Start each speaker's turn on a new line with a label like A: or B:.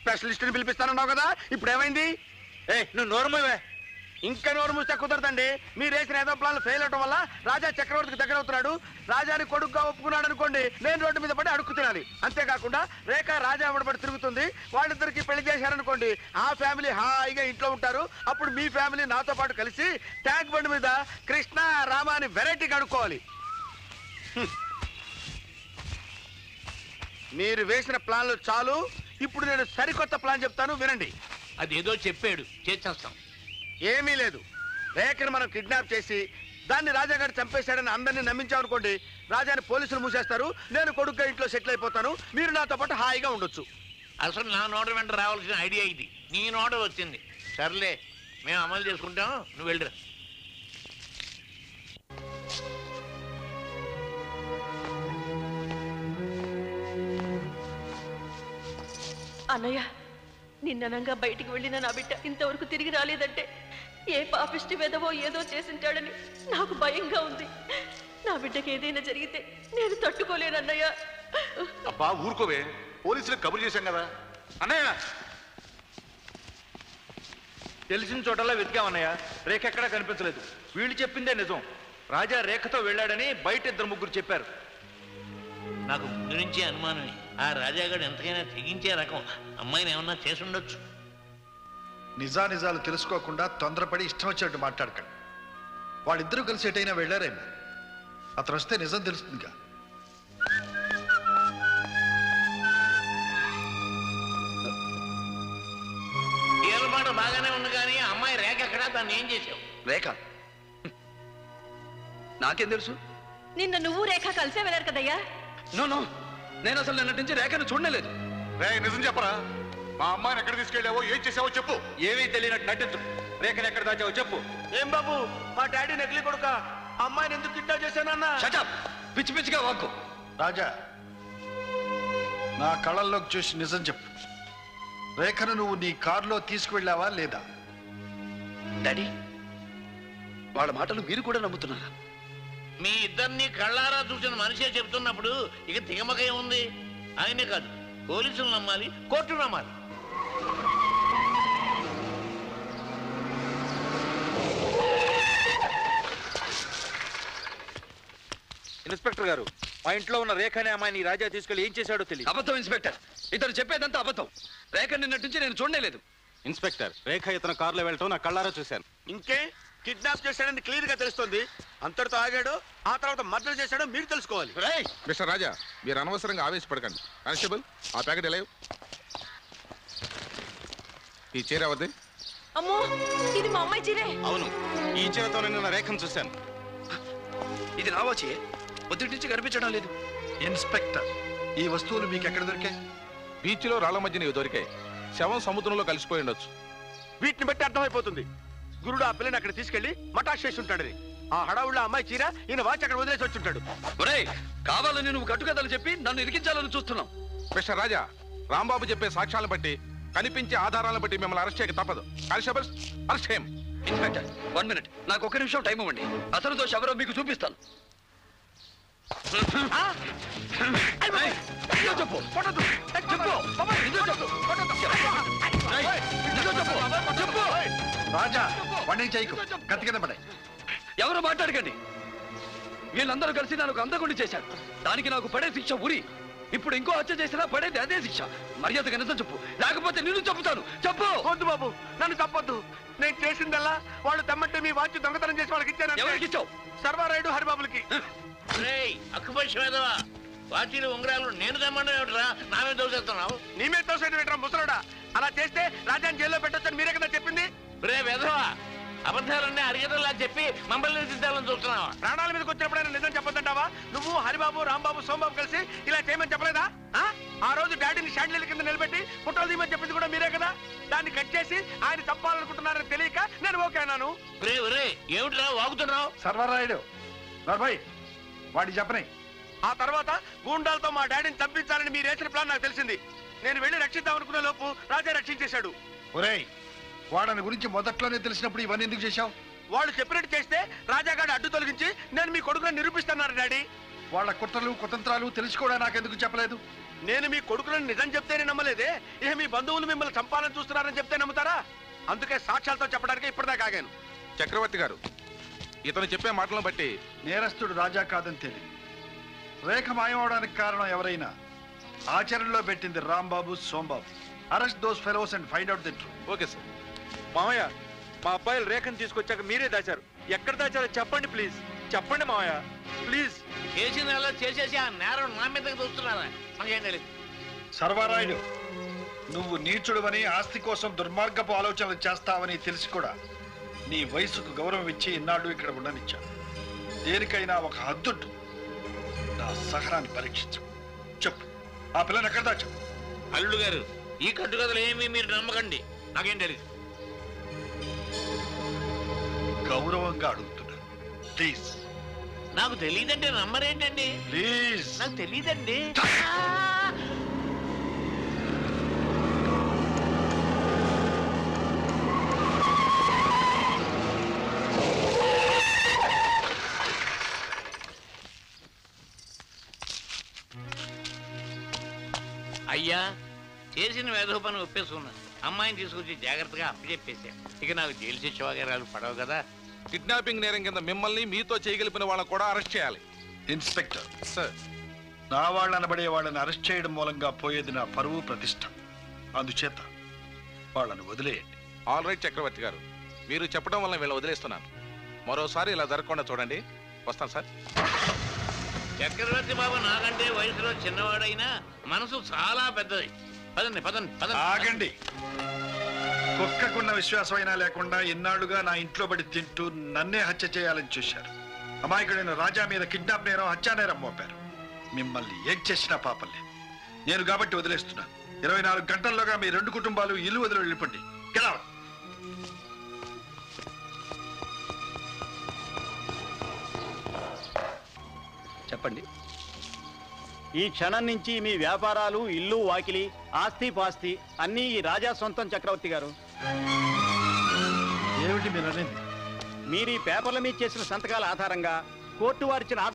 A: Specialist ని పిలిపిస్తానన్నావు కదా ఇప్పుడు ఏమైంది
B: ఏ నువ్వు నోరుమోవే
A: ఇంకా నోరు మూస్తే కుదరదండి మీరు వేసిన ఏదో ప్లాన్లు ఫెయిల్ అవడం వల్ల రాజా చక్రవర్తికి దగ్గర అవుతున్నాడు రాజాని కొడుకుగా ఒప్పుకున్నాడు అనుకోండి నేను రోడ్డు మీద పడి అడుక్కు తినాలి అంతేకాకుండా రేఖ రాజా పడి తిరుగుతుంది వాళ్ళిద్దరికి పెళ్లి చేశారనుకోండి ఆ ఫ్యామిలీ హాయిగా ఇంట్లో ఉంటారు అప్పుడు మీ ఫ్యామిలీ నాతో పాటు కలిసి ట్యాంక్ బండి మీద కృష్ణ రామ అని వెరైటీగా అడుక్కోవాలి హ్మ్. మీరు వేసిన ప్లాన్లు చాలు ఇప్పుడు నేను సరికొత్త ప్లాన్ చెప్తాను వినండి
C: అదేదో చెప్పాడు చేసేస్తాం
A: ఏమీ లేదు రేఖను మనం కిడ్నాప్ చేసి దాన్ని రాజాగారు చంపేశాడని అందరినీ నమ్మించామనుకోండి రాజాని పోలీసులు మూసేస్తారు నేను కొడుకుగా ఇంట్లో సెటిల్ అయిపోతాను మీరు నాతో పాటు హాయిగా ఉండొచ్చు
C: అసలు నా నోట వెంట రావాల్సిన ఐడియా ఇది నీ నోట వచ్చింది సర్లే మేము అమలు చేసుకుంటాం నువ్వు వెళ్ళరా
D: అన్నయ్య నిన్ననంగా బయటికి వెళ్ళిన నా బిడ్డ ఇంతవరకు తిరిగి రాలేదంటే ఏ పాపిష్టి వెదవో ఏదో చేసింటాడని నాకు భయంగా ఉంది నా బిడ్డకి ఏదైనా జరిగితే నేను తట్టుకోలేనన్నయ్య
E: అబ్బా ఊరుకోవే పోలీసులకు కబురు చేశాం కదా
B: అన్నయ్య తెలిసిన చోటలా వెతికామన్నయ్య రేఖ ఎక్కడా కనిపించలేదు వీళ్ళు చెప్పిందే నిజం రాజా రేఖతో వెళ్ళాడని బయట ఇద్దరు ముగ్గురు చెప్పారు
C: నాకు ముందు నుంచే అనుమానమే ఆ రాజాగాడు ఎంతకైనా తెగించే రకం అమ్మాయిని ఏమన్నా చేసుండొచ్చు
F: నిజానిజాలు తెలుసుకోకుండా తొందరపడి ఇష్టం వచ్చినట్టు మాట్లాడకండి వాళ్ళిద్దరూ కలిసి ఎటైనా వెళ్ళారేమో అతను వస్తే నిజం తెలుస్తుందిగా
C: ఏలమాట బాగానే ఉంది కానీ ఆ అమ్మాయి రేఖ ఎక్కడా దాన్ని ఏం చేసావు
G: రేఖ నాకేం తెలుసు
D: నిన్న నువ్వు రేఖ కలిసే వెళ్ళారు కదయ్యా
G: నో నో నేను అసలు నిన్నటి నుంచి రేఖను చూడలేదు
E: రే నిజం చెప్పరా మా అమ్మాయిని ఎక్కడ తీసుకెళ్ళావో ఏం చేసావో చెప్పు
B: ఏమీ తెలియనట్టు నటించు రేఖను ఎక్కడ దాచావో చెప్పు
A: ఏం బాబు మా డాడీ నకిలీ కొడుక అమ్మాయిని ఎందుకు కిడ్నాప్ చేశానన్నా
G: షటప్ పిచ్చి పిచ్చిగా వాక్కు
F: రాజా నా కళ్ళల్లోకి చూసి నిజం చెప్పు రేఖను నువ్వు నీ కారులో తీసుకువెళ్ళావా లేదా
G: డాడీ వాళ్ళ మాటలు మీరు కూడా నమ్ముతున్నారా
C: మీ ఇద్దరిని కళ్ళారా చూసిన మనిషే చెప్తున్నప్పుడు ఇక తిగమకం ఉంది ఆయనే కాదు పోలీసులు నమ్మాలి కోర్టు నమ్మాలి
B: ఇన్స్పెక్టర్ గారు మా ఇంట్లో ఉన్న రేఖ అనే అమ్మాయిని ఈ రాజా తీసుకెళ్లి ఏం చేశాడో తెలియదు
G: అబద్ధం ఇన్స్పెక్టర్ ఇతను చెప్పేదంతా అబద్ధం రేఖ నిన్నటి నుంచి నేను చూడలేదు
H: ఇన్స్పెక్టర్ రేఖ ఇతను కారులో వెళ్ళటం నా కళ్ళారా చూశాను
A: ఇంకే కిడ్నాప్ చేశాడని క్లియర్ గా తెలుస్తుంది అంతటితో ఆగాడు ఆ తర్వాత మర్డర్ చేశాడో మీరు తెలుసుకోవాలి
E: మిస్టర్ రాజా మీరు అనవసరంగా ఆవేశపడకండి కానిస్టేబుల్ ఆ ప్యాకెట్ ఎలా ఈ చీర అవద్ది
D: అమ్మో ఇది మా అమ్మాయి చీరే
H: అవును ఈ చీరతో నిన్న రేఖను చూశాను
G: ఇది నా వచ్చి పొద్దుటి నుంచి కనిపించడం లేదు
F: ఇన్స్పెక్టర్ ఈ వస్తువులు మీకు ఎక్కడ దొరికాయి
E: బీచ్లో రాళ్ల మధ్య నీవు దొరికాయి శవం సముద్రంలో కలిసిపోయి ఉండొచ్చు
A: వీటిని బట్టి అర్థమైపోతుంది గురుడు ఆ పిల్లని అక్కడ తీసుకెళ్లి మటాష్ చేసి ఉంటాడని ఆ హడావుల్లో అమ్మాయి చీర ఈయన వాచ్ అక్కడ వదిలేసి వచ్చుంటాడు
G: ఒరేయ్ కావాలని నువ్వు కట్టుకథలు చెప్పి నన్ను ఇరికించాలని చూస్తున్నావు
E: మిస్టర్ రాజా రాంబాబు చెప్పే సాక్ష్యాలను బట్టి కనిపించే ఆధారాలను బట్టి మిమ్మల్ని అరెస్ట్ చేయక తప్పదు కానిస్టేబుల్స్ అరెస్ట్ చేయం
G: ఇన్స్పెక్టర్ వన్ మినిట్ నాకు ఒక నిమిషం టైం ఇవ్వండి అతనితో ఎవరో మీకు చూపిస్తాను ఏయ్, నిజం చెప్పు చెప్పు నిజం చెప్పు ఏయ్, నిజం చెప్పు చెప్పు
F: రాజా వాడిని చేయకు కత్తి కింద పడే
G: ఎవరు మాట్లాడకండి వీళ్ళందరూ కలిసి నాకు అందగుండి చేశారు దానికి నాకు పడే శిక్ష ఉరి ఇప్పుడు ఇంకో హత్య చేసినా పడేది అదే శిక్ష మర్యాదగా నిజం చెప్పు లేకపోతే నిన్ను చెప్తాను చెప్పు
A: వద్దు బాబు నన్ను తప్పొద్దు నేను చేసిందల్లా వాళ్ళు తెమ్మంటే మీ వాచ్ దొంగతనం చేసి వాళ్ళకి
G: ఎవరికి
A: ఇచ్చాను
G: ఇచ్చావు
A: సర్వారాయుడు హరిబాబులకి
C: రేయ్ అక్కుపక్షం ఏదవా వాచీలు ఉంగరాలు నేను తెమ్మంటే ఏమిట్రా నా మీద దోసేస్తున్నావు
A: నీ మీద తోసేటి పెట్టరా ముసలోడా అలా చేస్తే రాజాని జైల్లో పెట్టొచ్చని మీరే కదా చెప్పింది
C: రే వెధవా అబద్ధాలన్నీ అడిగేదలా చెప్పి మమ్మల్ని దిద్దాలని చూస్తున్నావా
A: ప్రాణాల మీదకి వచ్చినప్పుడైనా నిజం చెప్పొద్దంటావా నువ్వు హరిబాబు రాంబాబు సోంబాబు కలిసి ఇలా చేయమని చెప్పలేదా ఆ? ఆ రోజు డాడీని షాడ్లీల కింద నిలబెట్టి పుట్టలు తీయమని చెప్పింది కూడా మీరే కదా దాన్ని కట్ చేసి ఆయన చంపాలనుకుంటున్నారని తెలియక నేను ఓకే అన్నాను
C: రే రే ఏమిట్రా వాగుతున్నావు
F: సర్వరాయుడు నర్భయ్ వాడి చెప్పని
A: ఆ తర్వాత గూండాలతో మా డాడీని చంపించాలని మీరు వేసిన ప్లాన్ నాకు తెలిసింది నేను వెళ్ళి రక్షిద్దాం అనుకునే లోపు రాజా రక్షించేశాడు
F: ఒరేయ్ వాడని గురించి మొదట్లోనే తెలిసినప్పుడు ఇవన్నీ ఎందుకు చేశావు
A: వాళ్ళు చెప్పినట్టు చేస్తే రాజాగాడు అడ్డు తొలగించి నేను మీ కొడుకుని నిరూపిస్తున్నారు డాడీ
F: వాళ్ళ కుట్రలు కుతంత్రాలు తెలుసుకోవడా నాకెందుకు చెప్పలేదు
A: నేను మీ కొడుకులను నిజం చెప్తేనే నమ్మలేదే ఇక మీ బంధువులు మిమ్మల్ని చంపాలని చూస్తున్నారని చెప్తే నమ్ముతారా అందుకే సాక్ష్యాలతో చెప్పడానికి ఇప్పటిదాకా ఆగాను
E: చక్రవర్తి గారు ఇతను చెప్పే మాటలను బట్టి
F: నేరస్తుడు రాజా కాదని తెలియదు రేఖ మాయమవడానికి కారణం ఎవరైనా ఆచరణలో పెట్టింది Rambabu Sombabu arrest those fellows and find out the truth
B: okay sir మామయ్య మా అబ్బాయిలు రేఖను తీసుకొచ్చాక మీరే దాచారు ఎక్కడ దాచారో చెప్పండి ప్లీజ్ చెప్పండి మామయ్య ప్లీజ్
C: చేసిన అలా చేసేసి ఆ నేరం నా మీదకి చూస్తున్నారా మాకేం తెలియదు
F: సర్వారాయుడు నువ్వు నీచుడువని ఆస్తి కోసం దుర్మార్గపు ఆలోచనలు చేస్తావని తెలిసి కూడా నీ వయసుకు గౌరవం ఇచ్చి ఇన్నాళ్ళు ఇక్కడ ఉండనిచ్చా దేనికైనా ఒక హద్దుంటు నా సహనాన్ని పరీక్షించు చెప్పు ఆ పిల్లని ఎక్కడ దాచు
C: అల్లుడు గారు ఈ కట్టుకథలు ఏమీ మీరు నమ్మకండి నాకేం తెలియదు
F: గౌరవంగా అడుగుతున్నా ప్లీజ్
C: నాకు తెలియదంటే నమ్మరేంటండి
F: ప్లీజ్
C: నాకు తెలియదండి అయ్యా చేసిన వేధవ పని ఒప్పేసుకున్నా అమ్మాయిని తీసుకొచ్చి జాగ్రత్తగా అప్పచెప్పేశా ఇక నాకు జైలు శిక్ష వగేరాలు పడవు కదా
E: కిడ్నాపింగ్ నేరం కింద మిమ్మల్ని మీతో చేయగలిపిన వాళ్ళని కూడా అరెస్ట్ చేయాలి
F: ఇన్స్పెక్టర్
E: సార్
F: నా వాళ్ళు అనబడే వాళ్ళని అరెస్ట్ చేయడం మూలంగా పోయేది నా పరువు ప్రతిష్ట అందుచేత వాళ్ళని వదిలేయండి
E: ఆల్ రైట్ చక్రవర్తి గారు మీరు చెప్పడం వల్ల వీళ్ళ వదిలేస్తున్నాను మరోసారి ఇలా జరగకుండా చూడండి వస్తాను సార్
C: చక్రవర్తి బాబు నాకంటే వయసులో చిన్నవాడైనా మనసు చాలా పెద్దది పదండి పదండి పదండి
F: ఆగండి కుక్కకున్న విశ్వాసమైనా లేకుండా ఇన్నాళ్లుగా నా ఇంట్లో పడి తింటూ నన్నే హత్య చేయాలని చూశారు అమాయకుడైన రాజా మీద కిడ్నాప్ నేరం హత్యా నేరం మోపారు మిమ్మల్ని ఏం చేసినా పాపం లేదు నేను కాబట్టి వదిలేస్తున్నాను ఇరవై నాలుగు గంటల్లోగా మీ రెండు కుటుంబాలు ఇల్లు వదిలి వెళ్ళిపోండి Get out.
G: చెప్పండి
I: ఈ క్షణం నుంచి మీ వ్యాపారాలు ఇల్లు వాకిలి ఆస్తి పాస్తి అన్నీ ఈ రాజా సొంతం చక్రవర్తి గారు
F: ఏమిటి మీరు అనేది
I: మీరు ఈ పేపర్ల మీద చేసిన సంతకాల ఆధారంగా కోర్టు వారిచ్చిన